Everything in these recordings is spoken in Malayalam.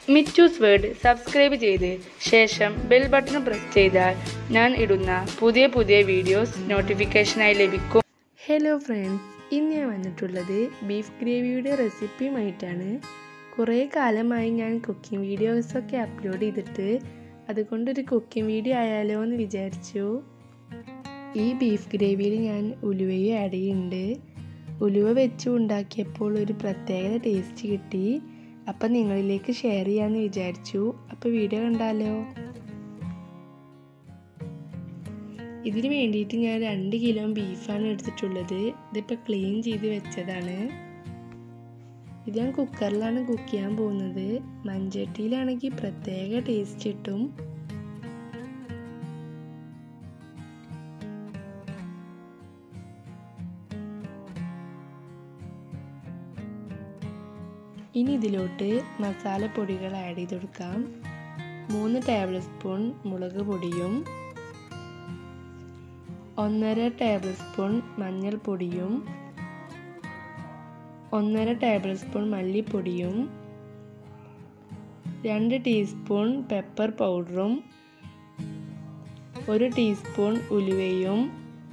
മിറ്റൂസ് വേർഡ് സബ്സ്ക്രൈബ് ചെയ്ത് ശേഷം ബെൽ ബട്ടൺ പ്രസ് ചെയ്താൽ ഞാൻ ഇടുന്ന പുതിയ പുതിയ വീഡിയോസ് നോട്ടിഫിക്കേഷനായി ലഭിക്കും ഹലോ ഫ്രണ്ട്സ് ഇന്ന് ഞാൻ വന്നിട്ടുള്ളത് ബീഫ് ഗ്രേവിയുടെ റെസിപ്പിയുമായിട്ടാണ് കുറേ കാലമായി ഞാൻ കുക്കിംഗ് വീഡിയോസൊക്കെ അപ്ലോഡ് ചെയ്തിട്ട് അതുകൊണ്ടൊരു കുക്കിംഗ് വീഡിയോ ആയാലോ എന്ന് വിചാരിച്ചു ഈ ബീഫ് ഗ്രേവിയിൽ ഞാൻ ഉലുവയും ആഡ് ചെയ്യുന്നുണ്ട് ഉലുവ വെച്ച് ഉണ്ടാക്കിയപ്പോൾ ഒരു പ്രത്യേക ടേസ്റ്റ് കിട്ടി അപ്പം നിങ്ങളിലേക്ക് ഷെയർ ചെയ്യാമെന്ന് വിചാരിച്ചു അപ്പോൾ വീഡിയോ കണ്ടാലോ ഇതിന് വേണ്ടിയിട്ട് ഞാൻ രണ്ട് കിലോ ബീഫാണ് എടുത്തിട്ടുള്ളത് ഇതിപ്പോൾ ക്ലീൻ ചെയ്ത് വെച്ചതാണ് ഇത് ഞാൻ കുക്കറിലാണ് കുക്ക് ചെയ്യാൻ പോകുന്നത് മൺചട്ടിയിലാണെങ്കിൽ പ്രത്യേക ടേസ്റ്റ് കിട്ടും ഇനി ഇതിലോട്ട് മസാലപ്പൊടികൾ ആഡ് ചെയ്ത് കൊടുക്കാം മൂന്ന് ടേബിൾ സ്പൂൺ മുളക് പൊടിയും ഒന്നര ടേബിൾ സ്പൂൺ മഞ്ഞൾപ്പൊടിയും ഒന്നര ടേബിൾ സ്പൂൺ മല്ലിപ്പൊടിയും രണ്ട് ടീസ്പൂൺ പെപ്പർ പൗഡറും ഒരു ടീസ്പൂൺ ഉലുവയും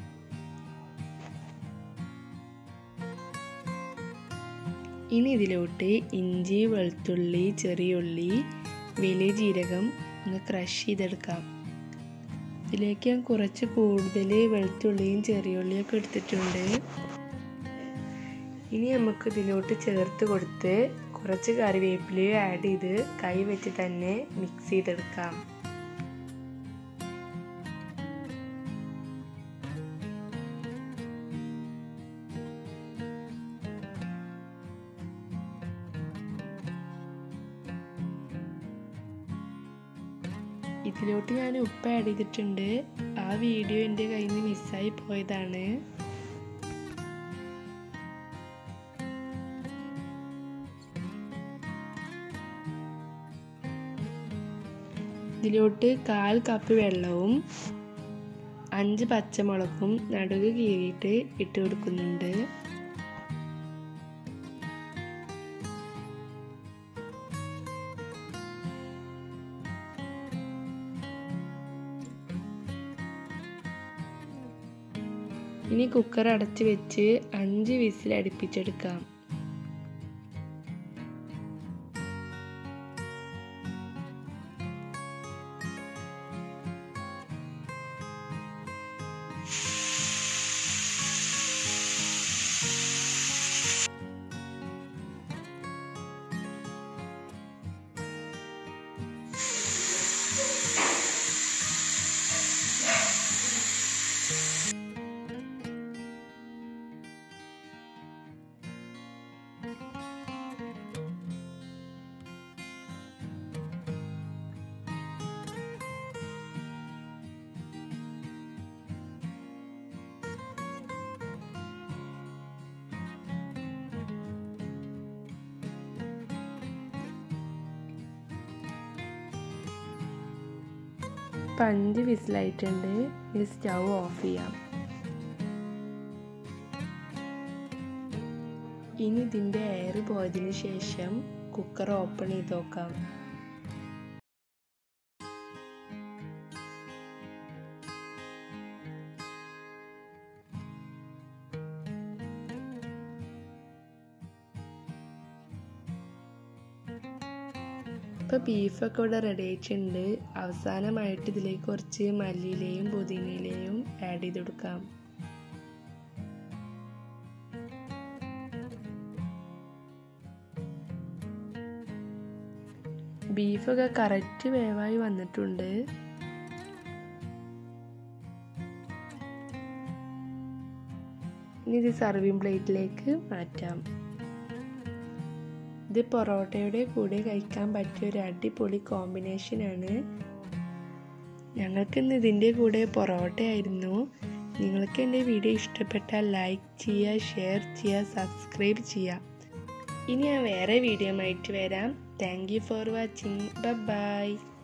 ഇനി ഇതിലോട്ട് ഇഞ്ചി വെളുത്തുള്ളി ചെറിയുള്ളി വലിയ ജീരകം ഒന്ന് ക്രഷ് ചെയ്തെടുക്കാം ഇതിലേക്ക് ഞാൻ കുറച്ച് കൂടുതൽ വെളുത്തുള്ളിയും ചെറിയുള്ളിയും ഒക്കെ എടുത്തിട്ടുണ്ട് ഇനി നമുക്ക് ഇതിലോട്ട് ചേർത്ത് കൊടുത്ത് കുറച്ച് കറിവേപ്പിലയും ആഡ് ചെയ്ത് കൈ വെച്ച് തന്നെ മിക്സ് ചെയ്തെടുക്കാം ഇതിലോട്ട് ഞാൻ ഉപ്പ് ആഡ് ചെയ്തിട്ടുണ്ട് ആ വീഡിയോ എൻ്റെ കയ്യിൽ നിന്ന് മിസ്സായി പോയതാണ് ഇതിലോട്ട് കാൽ കപ്പ് വെള്ളവും അഞ്ച് പച്ചമുളകും നടുക് കീറിയിട്ട് ഇട്ട് കൊടുക്കുന്നുണ്ട് ഇനി കുക്കർ അടച്ച് വെച്ച് അഞ്ച് വിസിൽ അടുപ്പിച്ചെടുക്കാം ഇപ്പം അഞ്ച് വിസിലായിട്ടുണ്ട് ഇനി സ്റ്റൗ ഓഫ് ചെയ്യാം ഇനി ഇതിൻ്റെ എയർ പോയതിന് ശേഷം കുക്കർ ഓപ്പൺ ചെയ്ത് നോക്കാം ഇപ്പോൾ ബീഫൊക്കെ ഇവിടെ റെഡി ആയിട്ടുണ്ട് അവസാനമായിട്ട് ഇതിലേക്ക് കുറച്ച് മല്ലിയിലയും പുതിനയിലയും ആഡ് ചെയ്ത് കൊടുക്കാം ബീഫൊക്കെ കറക്റ്റ് വേവായി വന്നിട്ടുണ്ട് ഇനി ഇത് സർവിങ് പ്ലേറ്റിലേക്ക് മാറ്റാം ഇത് പൊറോട്ടയുടെ കൂടെ കഴിക്കാൻ പറ്റിയ ഒരു അടിപൊളി കോമ്പിനേഷനാണ് ഞങ്ങൾക്ക് ഇന്ന് ഇതിൻ്റെ കൂടെ പൊറോട്ട ആയിരുന്നു നിങ്ങൾക്ക് എൻ്റെ വീഡിയോ ഇഷ്ടപ്പെട്ടാൽ ലൈക്ക് ചെയ്യുക ഷെയർ ചെയ്യുക സബ്സ്ക്രൈബ് ചെയ്യുക ഇനി ഞാൻ വേറെ വീഡിയോ ആയിട്ട് വരാം thank you for watching by